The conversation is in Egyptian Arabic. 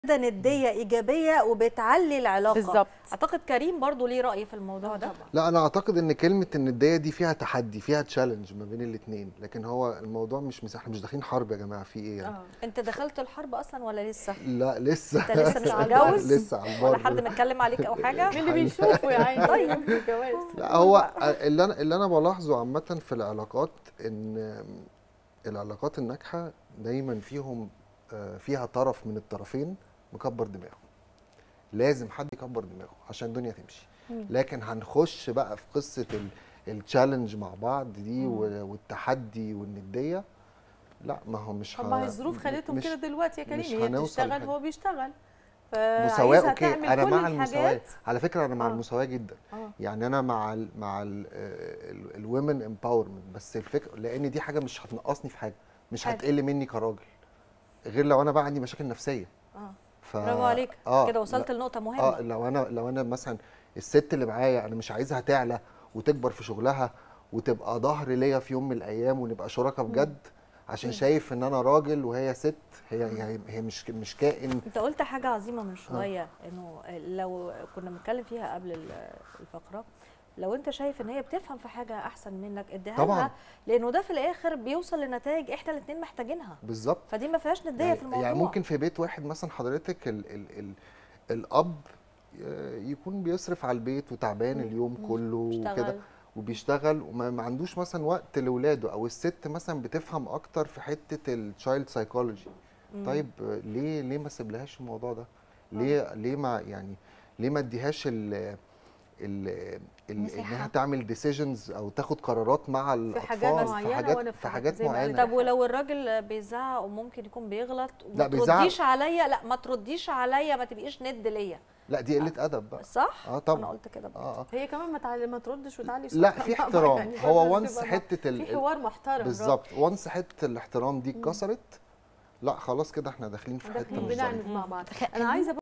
ده نديه ايجابيه وبتعلي العلاقه بالظبط. اعتقد كريم برضو ليه راي في الموضوع ده لا انا اعتقد ان كلمه النديه دي فيها تحدي فيها تشالنج ما بين الاثنين لكن هو الموضوع مش مس... احنا مش داخلين حرب يا جماعه في ايه يعني انت دخلت الحرب اصلا ولا لسه لا لسه انت لسه مش متجوز لسه على البر ولا حد متكلم عليك او حاجه مين اللي بيشوفه يا عيني طيب. الجواز لا هو اللي انا اللي انا بلاحظه عامه في العلاقات ان العلاقات الناجحه دايما فيهم آه، فيها طرف من الطرفين مكبر دماغه لازم حد يكبر دماغه عشان الدنيا تمشي لكن هنخش بقى في قصه التشالنج مع بعض دي و- والتحدي والنديه لا ما هو مش طب ه- ما هي الظروف خلتهم مش- كده دلوقتي يا كريم مش هي هنوصل بتشتغل لحاجة. هو بيشتغل مساواة فعايزها اوكي تعمل انا كل مع المساواة الحاجات. على فكرة انا مع آه. المساواة جدا آه. يعني انا مع ال مع الومن امباورمنت بس الفكرة لان دي حاجة مش هتنقصني في حاجة مش حلو. هتقل مني كراجل غير لو انا بقى عندي مشاكل نفسية اه ف... برافو عليك آه كده وصلت لا- لنقطه مهمه اه لو انا لو انا مثلا الست اللي معايا انا مش عايزها تعلى وتكبر في شغلها وتبقى ظهر ليا في يوم من الايام ونبقى شركاء بجد عشان شايف ان انا راجل وهي ست هي هي, هي مش مش كائن انت قلت حاجه عظيمه من شويه انه لو كنا بنتكلم فيها قبل ال- الفقره لو انت شايف ان هي بتفهم في حاجه احسن منك اديها طبعاً. لها لانه ده في الاخر بيوصل لنتائج احنا الاثنين محتاجينها بالظبط فدي ما فيهاش نديه يعني, في الموضوع يعني ممكن في بيت واحد مثلا حضرتك ال ال ال الاب ي- يكون بيصرف على البيت وتعبان اليوم كله وكده بيشتغل. وبيشتغل وما ما عندوش مثلا وقت لاولاده او الست مثلا بتفهم اكتر في حته التشايلد سايكولوجي طيب آه، ليه ليه ما سيبلهاش الموضوع ده ليه ليه ما يعني ليه ما اديهاش ال ال ال مساحة. انها تعمل ديسيجنز او تاخد قرارات مع الاطفال حاجات معينة في حاجات وأنا في في حاجات حاجات زي ما قالت معينه طب ولو الراجل بيزعق وممكن يكون بيغلط لا، ما بيزعق. ترديش عليا لا ما ترديش عليا ما تبقيش ند ليا لا دي قله ادب بقى صح اه طبعا انا قلت كده برضه. اه اه هي كمان ما تعلي ما تردش وتعلي لا صوتها في مع- احترام يعني هو برضه وانس تبقى حته ال في حوار محترم بالظبط وانس حته الاحترام دي اتكسرت لا خلاص كده احنا داخلين في حته داخلين مش ظريفة. بنعنف مع بعض انا عايزه